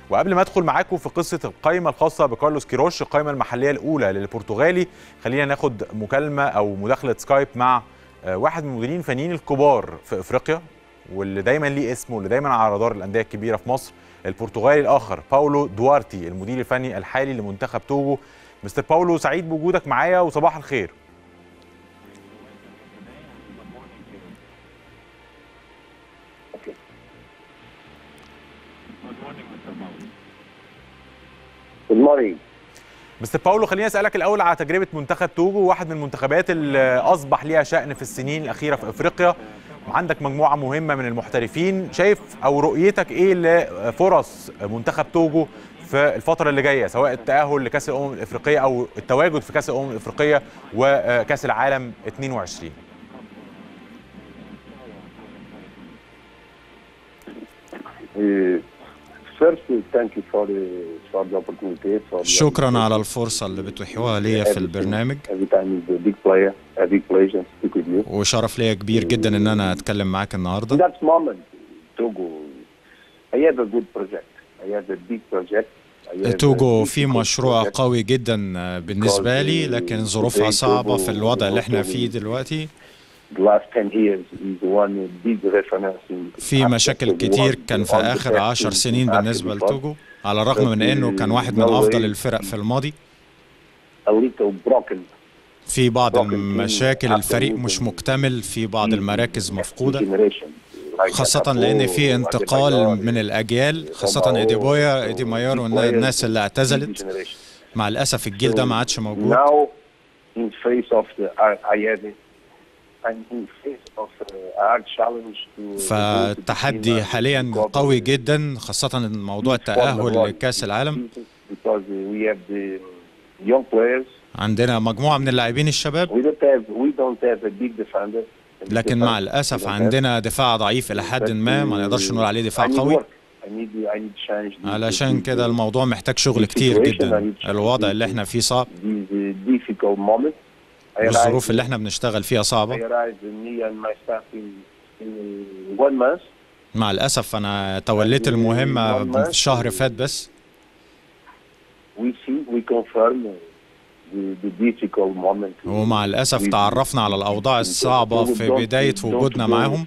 وقبل ما ادخل معاكم في قصه القائمه الخاصه بكارلوس كيروش القائمه المحليه الاولى للبرتغالي خلينا ناخد مكالمه او مداخله سكايب مع واحد من المديرين الفنيين الكبار في افريقيا واللي دايما ليه اسمه واللي دايما على رادار الانديه الكبيره في مصر البرتغالي الاخر باولو دوارتي المدير الفني الحالي لمنتخب توجو مستر باولو سعيد بوجودك معايا وصباح الخير Good morning. مستر باولو خليني اسالك الاول على تجربه منتخب توجو واحد من المنتخبات اللي اصبح ليها شان في السنين الاخيره في افريقيا وعندك مجموعه مهمه من المحترفين شايف او رؤيتك ايه لفرص منتخب توجو في الفتره اللي جايه سواء التاهل لكاس الامم الافريقيه او التواجد في كاس الامم الافريقيه وكاس العالم 22 Uh, first, thank you for the, for the opportunity. For the شكرا على الفرصة اللي بتوحوها ليا في البرنامج Every time is a big player, a big pleasure to speak with you. وشرف ليا كبير جدا ان انا اتكلم معاك In النهارده that moment, Togo, I have a good project. I have a big project. I have a توجو في difficult مشروع project. قوي جدا بالنسبة لي لكن ظروفها صعبة في الوضع اللي احنا فيه دلوقتي The last 10 years is one big reference in في مشاكل كتير كان في آخر عشر سنين بالنسبة لتوجو على الرغم من انه كان واحد من افضل الفرق في الماضي a little broken. في بعض المشاكل الفريق مش مكتمل في بعض المراكز مفقودة generation. Like خاصة لأن في انتقال من الأجيال خاصة إيديبويا إيدي مايار والناس اللي اعتزلت مع الأسف الجيل ده ما عادش موجود Now, in face of the IAD, and in face of a hard challenge to فالتحدي حاليا قوي جدا خاصة موضوع التأهل لكأس العالم because we have the young players. عندنا مجموعة من اللاعبين الشباب We don't have we don't have a big defender. لكن مع الأسف عندنا دفاع ضعيف إلى حد ما ما نقدرش نقول عليه دفاع قوي علشان كده الموضوع محتاج شغل كتير جدا الوضع اللي احنا فيه صعب والظروف اللي احنا بنشتغل فيها صعبة مع الأسف أنا توليت المهمة في شهر فات بس ومع الأسف تعرفنا على الأوضاع الصعبة في بداية وجودنا معاهم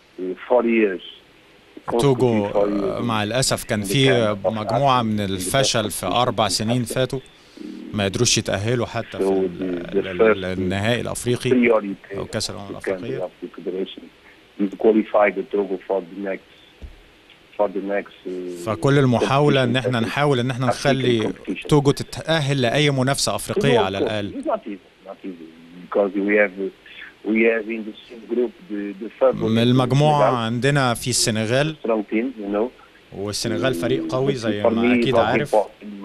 توجو مع الأسف كان في مجموعة من الفشل في أربع سنين فاتوا ما قدروش يتأهلوا حتى في ال- ال- النهائي الأفريقي أو كأس الأمم الأفريقية فكل المحاولة إن احنا نحاول إن احنا نخلي توجو تتأهل لأي منافسة أفريقية على الأقل من المجموعة عندنا في السنغال والسنغال فريق قوي زي ما أكيد عارف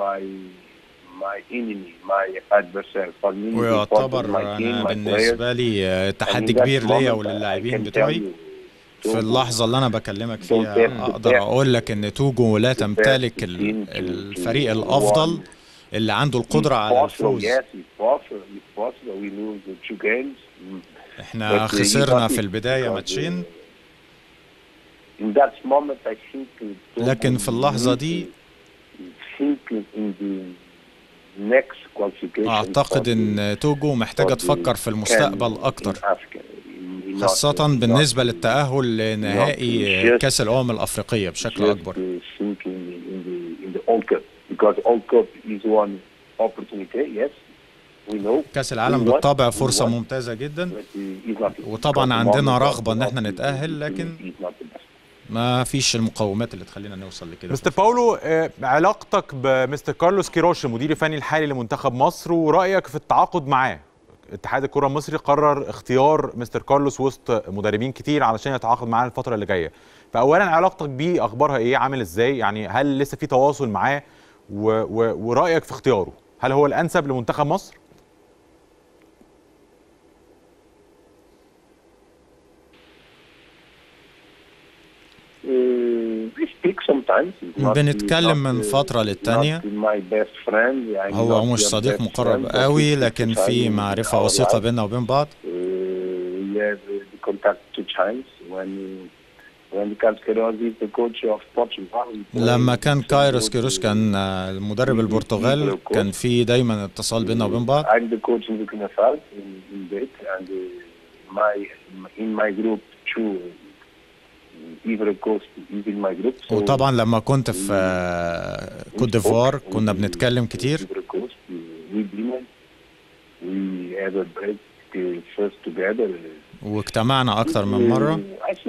ويعتبر أنا بالنسبة لي تحدي كبير ليا وللاعبين بتوعي في اللحظة اللي أنا بكلمك فيها أقدر أقول لك إن توجو لا تمتلك ال- الفريق الأفضل اللي عنده القدرة على الفوز احنا خسرنا في البداية ماتشين لكن في اللحظة دي أعتقد إن توجو محتاجة تفكر في المستقبل أكتر خاصة بالنسبة للتأهل لنهائي كأس الأمم الأفريقية بشكل أكبر كأس العالم بالطبع فرصة ممتازة جدا وطبعا عندنا رغبة إن احنا نتأهل لكن ما فيش المقومات اللي تخلينا نوصل لكده مستر باولو آه، علاقتك بمستر كارلوس كيروش المدير الفني الحالي لمنتخب مصر ورأيك في التعاقد معاه اتحاد الكرة المصري قرر اختيار مستر كارلوس وسط مدربين كتير علشان يتعاقد معاه الفترة اللي جاية فأولا علاقتك بيه أخبارها إيه عامل إزاي يعني هل لسه في تواصل معاه و... و... ورأيك في اختياره هل هو الأنسب لمنتخب مصر؟ بنتكلم من فترة للتانية هو مش صديق مقرب قوي لكن في معرفة وثيقة بيننا وبين بعض لما كان كايروس كيروش كان المدرب البرتغال كان في دايما اتصال بيننا وبين بعض وطبعا لما كنت في كوت ديفوار كنا بنتكلم كتير واجتمعنا اكتر من مره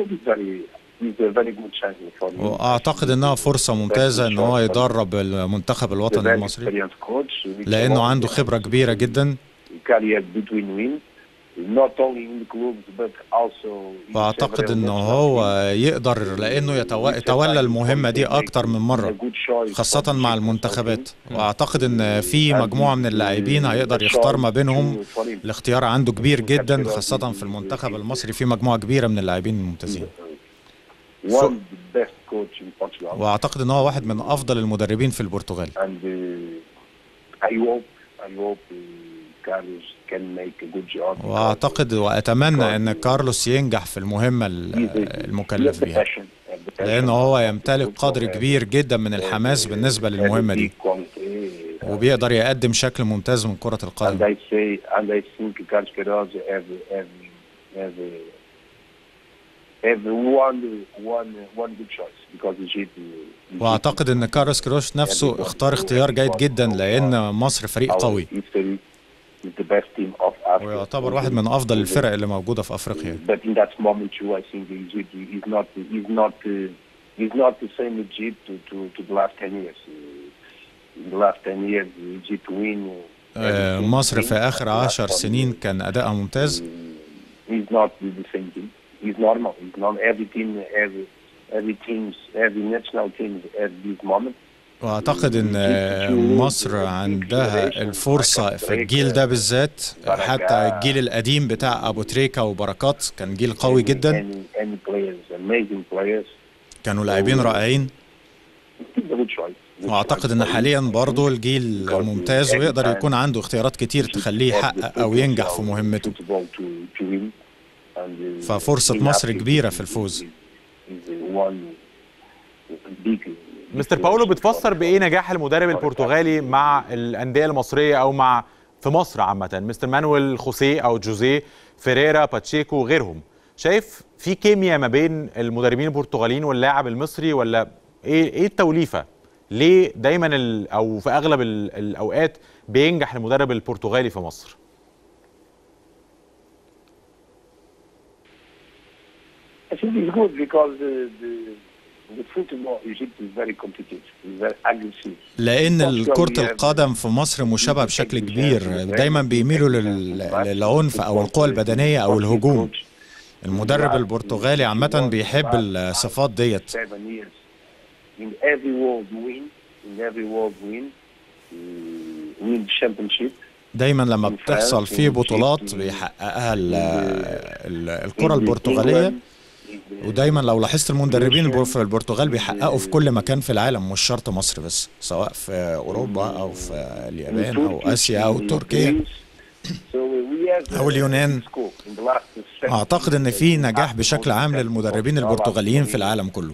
واعتقد انها فرصه ممتازه ان هو يدرب المنتخب الوطني المصري لانه عنده خبره كبيره جدا واعتقد ان هو يقدر لانه يتولى المهمه دي اكتر من مره خاصه مع المنتخبات واعتقد ان في مجموعه من اللاعبين هيقدر يختار ما بينهم الاختيار عنده كبير جدا خاصه في المنتخب المصري في مجموعه كبيره من اللاعبين الممتازين واعتقد ان هو واحد من افضل المدربين في البرتغال واعتقد واتمنى ان كارلوس ينجح في المهمه المكلف بها لانه هو يمتلك قدر كبير جدا من الحماس بالنسبه للمهمه دي وبيقدر يقدم شكل ممتاز من كره القدم واعتقد ان كارلوس كروش نفسه اختار اختيار جيد جدا لان مصر فريق قوي ويعتبر واحد من افضل الفرق اللي موجوده في افريقيا مصر في اخر عشر سنين كان ادائها ممتاز is normal. It's not every team, every every teams, every national team at this moment. واعتقد ان مصر عندها الفرصه في الجيل ده بالذات حتى الجيل القديم بتاع ابو تريكه وبركات كان جيل قوي جدا كانوا لاعبين رائعين واعتقد ان حاليا برضه الجيل ممتاز ويقدر يكون عنده اختيارات كتير تخليه يحقق او ينجح في مهمته ففرصة مصر كبيرة في الفوز مستر باولو بتفسر بايه نجاح المدرب البرتغالي مع الانديه المصريه او مع في مصر عامه مستر مانويل خوسيه او جوزيه فيريرا باتشيكو وغيرهم شايف في كيمياء ما بين المدربين البرتغاليين واللاعب المصري ولا ايه ايه التوليفه ليه دايما او في اغلب الاوقات بينجح المدرب البرتغالي في مصر I think it's good because the, the, the football Egypt is very competitive, is very aggressive. لأن كرة القدم في مصر مشابهة بشكل كبير دايما بيميلوا للعنف أو القوة البدنية أو الهجوم المدرب البرتغالي عامة بيحب الصفات ديت In every world win, in every world win, win championship. دايما لما بتحصل في بطولات بيحققها الكرة البرتغالية ودايما لو لاحظت المدربين في البرتغال بيحققوا في كل مكان في العالم مش شرط مصر بس سواء في اوروبا او في اليابان او اسيا او تركيا او اليونان اعتقد ان في نجاح بشكل عام للمدربين البرتغاليين في العالم كله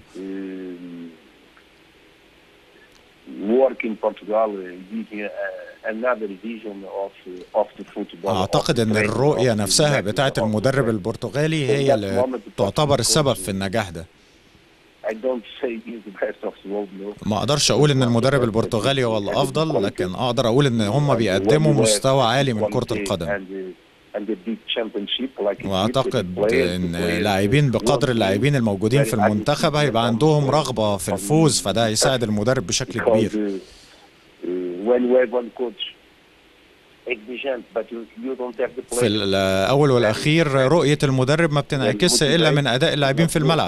اعتقد ان الرؤيه نفسها بتاعه المدرب البرتغالي هي اللي تعتبر السبب في النجاح ده ما اقدرش اقول ان المدرب البرتغالي هو الافضل لكن اقدر اقول ان هم بيقدموا مستوى عالي من كره القدم واعتقد ان لاعبين بقدر اللاعبين الموجودين في المنتخب هيبقى عندهم رغبه في الفوز فده هيساعد المدرب بشكل كبير في الاول والاخير رؤيه المدرب ما بتنعكسش الا من اداء اللاعبين في الملعب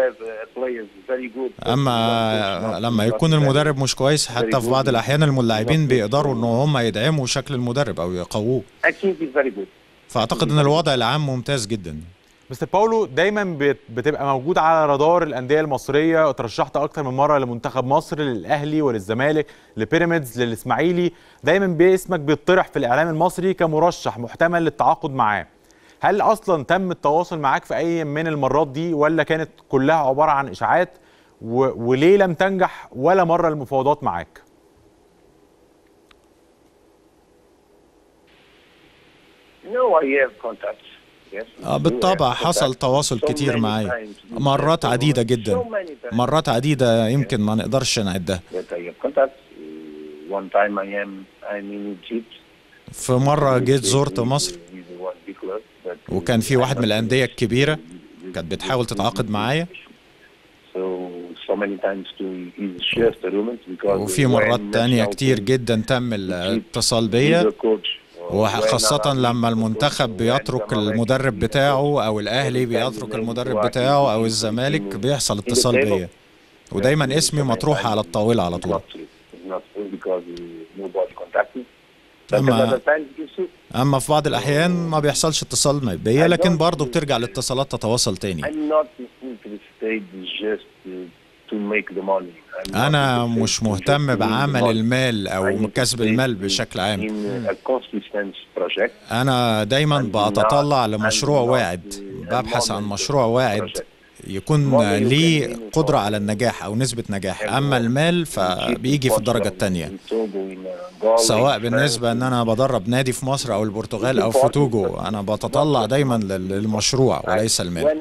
اما لما يكون المدرب مش كويس حتى في بعض الاحيان اللاعبين بيقدروا ان هم يدعموا شكل المدرب او يقووه فاعتقد ان الوضع العام ممتاز جدا مستر باولو دايما بتبقى موجود على رادار الانديه المصريه ترشحت اكتر من مره لمنتخب مصر للاهلي وللزمالك لبيراميدز للاسماعيلي دايما باسمك بيطرح في الاعلام المصري كمرشح محتمل للتعاقد معاه هل اصلا تم التواصل معاك في اي من المرات دي ولا كانت كلها عباره عن اشاعات و... وليه لم تنجح ولا مره المفاوضات معاك No, I have contacts. Yes, آه بالطبع حصل تواصل كتير معايا مرات عديدة جدا مرات عديدة يمكن ما نقدرش نعدها في مرة جيت زرت مصر وكان في واحد من الأندية الكبيرة كانت بتحاول تتعاقد معايا وفي مرات تانية كتير جدا تم الاتصال بيا وخاصة لما المنتخب بيترك المدرب بتاعه أو الأهلي بيترك المدرب بتاعه أو الزمالك بيحصل اتصال بيا ودايما اسمي مطروح على الطاولة على طول أما أما في بعض الأحيان ما بيحصلش اتصال بيا لكن برضه بترجع الاتصالات تتواصل تاني أنا مش مهتم بعمل المال أو كسب المال بشكل عام أنا دايما بتطلع لمشروع واعد ببحث عن مشروع واعد يكون ليه قدرة على النجاح أو نسبة نجاح أما المال فبيجي في الدرجة الثانية سواء بالنسبة أن أنا بدرب نادي في مصر أو البرتغال أو في توجو أنا بتطلع دايما للمشروع وليس المال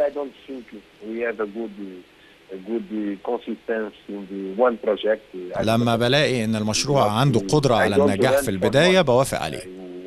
لما بلاقي ان المشروع عنده قدرة على النجاح في البداية بوافق عليه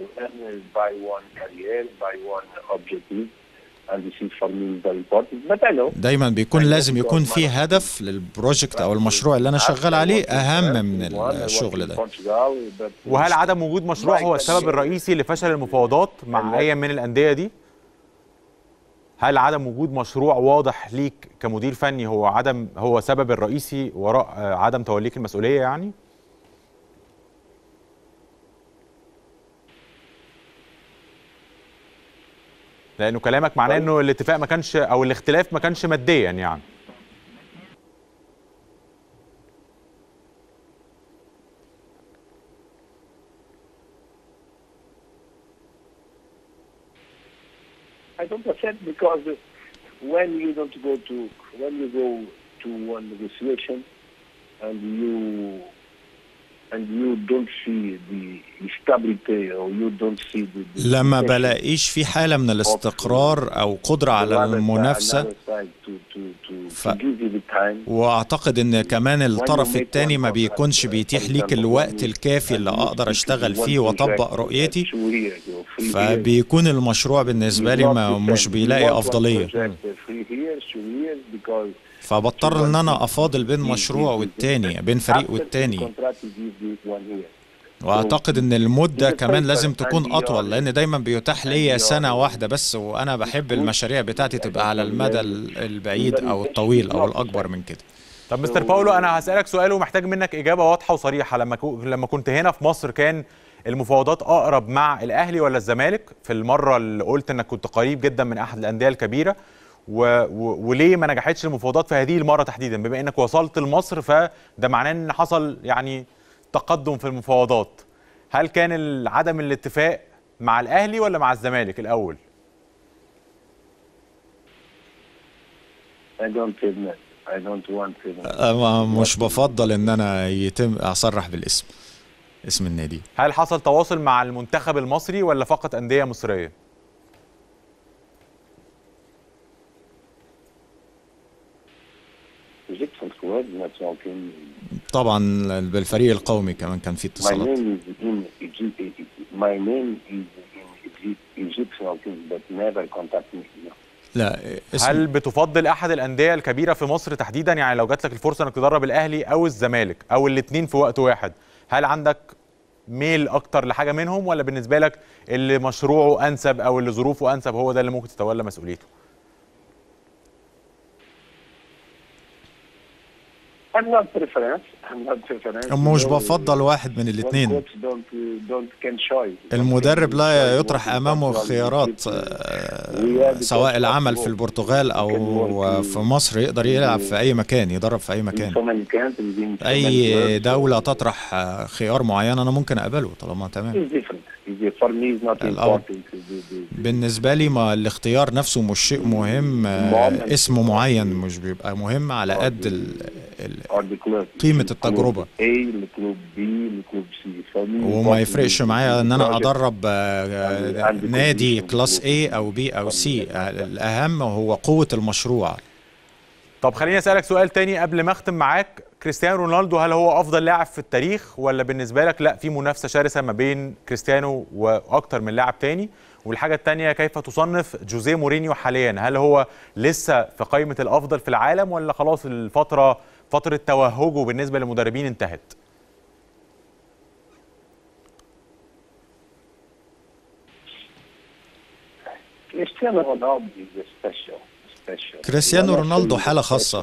دايما بيكون لازم يكون في هدف للبروجكت او المشروع اللي انا شغال عليه اهم من الشغل ده وهل عدم وجود مشروع هو السبب الرئيسي لفشل المفاوضات مع اي من الانديه دي هل عدم وجود مشروع واضح ليك كمدير فني هو عدم هو سبب الرئيسي وراء عدم توليك المسؤوليه يعني؟ لانه كلامك معناه انه الاتفاق ما كانش او الاختلاف ما كانش ماديا يعني I don't accept because when you don't go to when you go to one negotiation and you and you don't see the stability or you don't see the, the لما بلاقيش في حالة من الاستقرار أو قدرة على المنافسة ف... واعتقد ان كمان الطرف الثاني ما بيكونش بيتيح ليك الوقت الكافي اللي اقدر اشتغل فيه واطبق رؤيتي فبيكون المشروع بالنسبه لي ما مش بيلاقي افضليه فبضطر ان انا افاضل بين مشروع والتاني بين فريق والتاني واعتقد ان المده كمان لازم تكون اطول لان دايما بيتاح ليا سنه واحده بس وانا بحب المشاريع بتاعتي تبقى على المدى البعيد او الطويل او الاكبر من كده طب مستر باولو انا هسالك سؤال ومحتاج منك اجابه واضحه وصريحه لما لما كنت هنا في مصر كان المفاوضات اقرب مع الاهلي ولا الزمالك في المره اللي قلت انك كنت قريب جدا من احد الانديه الكبيره و... و... وليه ما نجحتش المفاوضات في هذه المره تحديدا بما انك وصلت لمصر فده معناه ان حصل يعني تقدم في المفاوضات هل كان عدم الاتفاق مع الاهلي ولا مع الزمالك الاول I don't admit. I don't want to. مش بفضل ان انا يتم اصرح بالاسم اسم النادي هل حصل تواصل مع المنتخب المصري ولا فقط انديه مصريه طبعا بالفريق القومي كمان كان في اتصالات لا اسم هل بتفضل احد الانديه الكبيره في مصر تحديدا يعني لو جات لك الفرصه انك تدرب الاهلي او الزمالك او الاثنين في وقت واحد هل عندك ميل اكتر لحاجه منهم ولا بالنسبه لك اللي مشروعه انسب او اللي ظروفه انسب هو ده اللي ممكن تتولى مسؤوليته I'm not preference. I'm not preference. مش بفضل واحد من الاثنين المدرب لا يطرح امامه خيارات سواء العمل في البرتغال او في مصر يقدر يلعب في اي مكان يدرب في اي مكان اي دوله تطرح خيار معين انا ممكن اقبله طالما تمام بالنسبة لي ما الاختيار نفسه مش شيء مهم آه، اسم معين مش بيبقى مهم على قد ال ال قيمة التجربة وما يفرقش معايا ان انا ادرب آه، نادي كلاس A او B او C الاهم هو قوة المشروع طب خليني اسالك سؤال تاني قبل ما اختم معاك كريستيانو رونالدو هل هو افضل لاعب في التاريخ ولا بالنسبه لك لا في منافسه شرسه ما بين كريستيانو واكتر من لاعب تاني والحاجه الثانيه كيف تصنف جوزيه مورينيو حاليا هل هو لسه في قائمه الافضل في العالم ولا خلاص الفتره فتره توهجه بالنسبه للمدربين انتهت كريستيانو رونالدو is special كريستيانو رونالدو حالة خاصة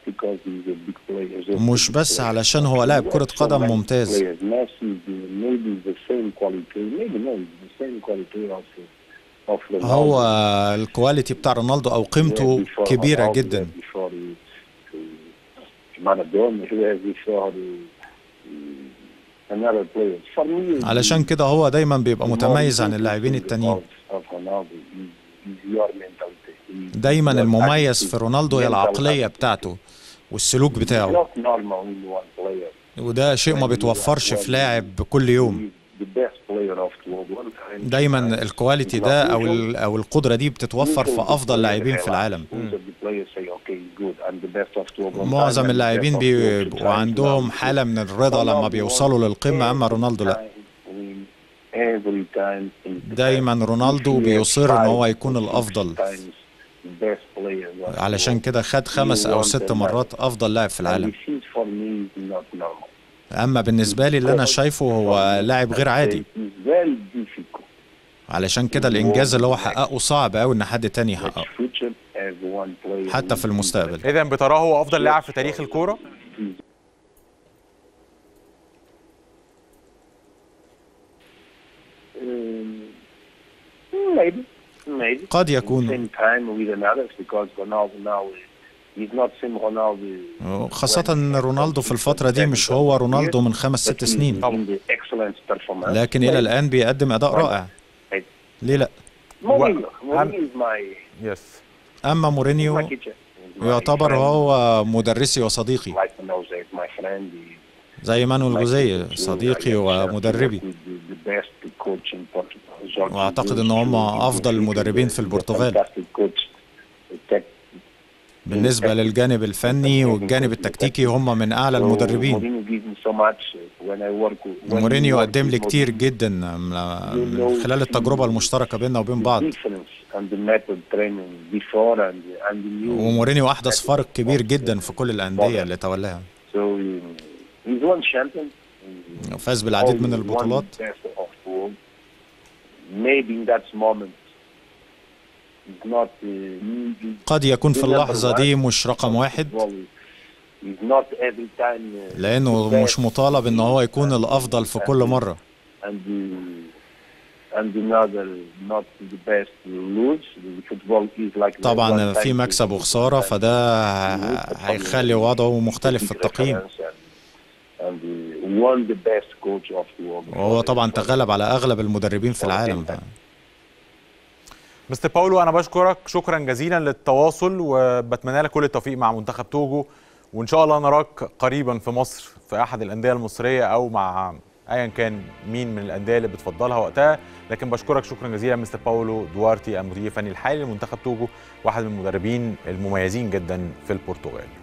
مش بس علشان هو لاعب كرة قدم ممتاز هو الكواليتي بتاع رونالدو او قيمته كبيرة جدا علشان كده هو دايما بيبقى متميز عن اللاعبين التانيين دايما المميز في رونالدو هي العقليه بتاعته والسلوك بتاعه وده شيء ما بيتوفرش في لاعب كل يوم دايما الكواليتي ده او او القدره دي بتتوفر في افضل لاعبين في العالم معظم اللاعبين بيبقوا عندهم حاله من الرضا لما بيوصلوا للقمه اما رونالدو لا دايما رونالدو بيصر ان هو يكون الافضل علشان كده خد خمس او ست مرات افضل لاعب في العالم اما بالنسبه لي اللي انا شايفه هو لاعب غير عادي علشان كده الانجاز اللي هو حققه صعب قوي ان حد تاني يحققه حتى في المستقبل اذا بتراه هو افضل لاعب في تاريخ الكوره maybe قد يكون خاصة ان رونالدو في الفترة دي مش هو رونالدو من خمس ست سنين لكن الى الان بيقدم اداء رائع ليه لا؟ يس اما مورينيو يعتبر هو مدرسي وصديقي زي مانويل جوزيه صديقي ومدربي واعتقد ان هم افضل المدربين في البرتغال بالنسبة للجانب الفني والجانب التكتيكي هم من أعلى المدربين مورينيو قدم لي كتير جدا من خلال التجربة المشتركة بيننا وبين بعض ومورينيو أحدث فرق كبير جدا في كل الأندية اللي تولاها فاز بالعديد من البطولات قد يكون في اللحظة دي مش رقم واحد لأنه مش مطالب إن هو يكون الأفضل في كل مرة طبعا في مكسب وخسارة فده هيخلي وضعه مختلف في التقييم وهو طبعا تغلب على اغلب المدربين في العالم مستر باولو انا بشكرك شكرا جزيلا للتواصل وبتمنى لك كل التوفيق مع منتخب توجو وان شاء الله نراك قريبا في مصر في احد الانديه المصريه او مع ايا كان مين من الانديه اللي بتفضلها وقتها لكن بشكرك شكرا جزيلا مستر باولو دوارتي المدير الفني الحالي لمنتخب توجو واحد من المدربين المميزين جدا في البرتغال